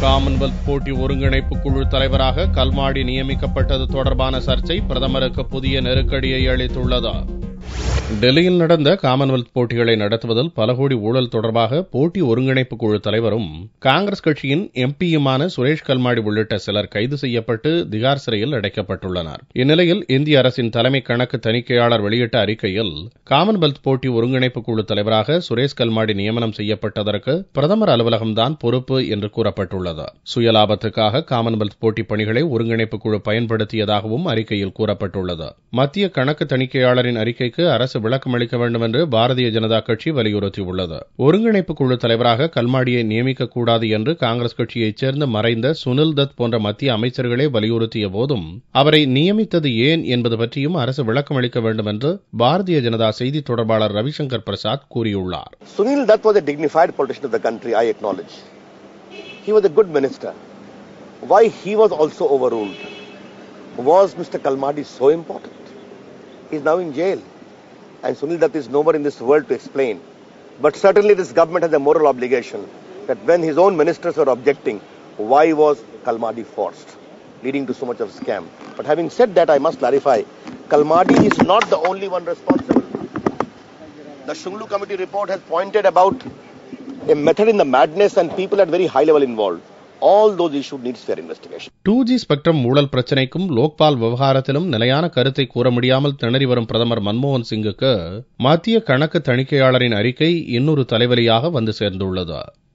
Commonwealth போட்டி ஒருங்கிணைப்பு குழு தலைவராக கல்மாடி நியமிக்கப்பட்டது தொடர்பான சர்ச்சை பிரதமருக்கு புதிய நெருக்கடியை அளித்துள்ளது டெல்லியில் நடந்த காமன்வெல்த் போட்டிகளை நடத்துவதில் பல கோடி ஊழல் தொடர்பாக போட்டி ஒருங்கிணைப்பு குழு தலைவரும் காங்கிரஸ் கட்சியின் எம்பியுமான சுரேஷ் கல்மாடி உள்ளிட்ட சிலர் கைது செய்யப்பட்டு திகார் சிறையில் அடைக்கப்பட்டுள்ளனர் இந்நிலையில் இந்திய அரசின் தலைமை கணக்கு தணிக்கையாளர் வெளியிட்ட அறிக்கையில் காமன்வெல்த் போட்டி ஒருங்கிணைப்பு குழு தலைவராக சுரேஷ் கல்மாடி நியமனம் செய்யப்பட்டதற்கு பிரதமர் அலுவலகம்தான் பொறுப்பு என்று கூறப்பட்டுள்ளது சுயலாபத்துக்காக காமன்வெல்த் போட்டி பணிகளை ஒருங்கிணைப்பு குழு பயன்படுத்தியதாகவும் அறிக்கையில் கூறப்பட்டுள்ளது மத்திய கணக்கு தணிக்கையாளரின் அறிக்கைக்கு அரசு விளக்கம் அளிக்க வேண்டும் என்று பாரதிய ஜனதா கட்சி வலியுறுத்தியுள்ளது ஒருங்கிணைப்பு குழு தலைவராக கல்மாடியை நியமிக்கக்கூடாது என்று காங்கிரஸ் கட்சியைச் சேர்ந்த மறைந்த சுனில் தத் போன்ற மத்திய அமைச்சர்களே வலியுறுத்திய போதும் அவரை நியமித்தது ஏன் என்பது பற்றியும் அரசு விளக்கம் அளிக்க வேண்டும் என்று பாரதிய ஜனதா செய்தி தொடர்பாளர் ரவிசங்கர் பிரசாத் கூறியுள்ளார் Sunil Dutt was a dignified politician of the country, I acknowledge. He was a good minister. Why he was also overruled? Was Mr. Kalmadi so important? He is now in jail. And Sunil Dutt is nowhere in this world to explain. But certainly this government has a moral obligation that when his own ministers were objecting, why was Kalmadi forced? Leading to so much of scam. But having said that, I must clarify, Kalmadi is not the only one responsible. The Shunglu committee report has pointed about a method in the madness and people at very high level involved. All those issues needs fair investigation. Two G spectrum ஊழல் பிரச்சினைக்கும் லோக்பால் விவகாரத்திலும் நிலையான கருத்தை கூற முடியாமல் திணறி வரும் பிரதமர் மன்மோகன் சிங்குக்கு மத்திய கணக்கு தணிக்கையாளரின் அறிக்கை இன்னொரு தலைவலியாக வந்து சேர்ந்துள்ளது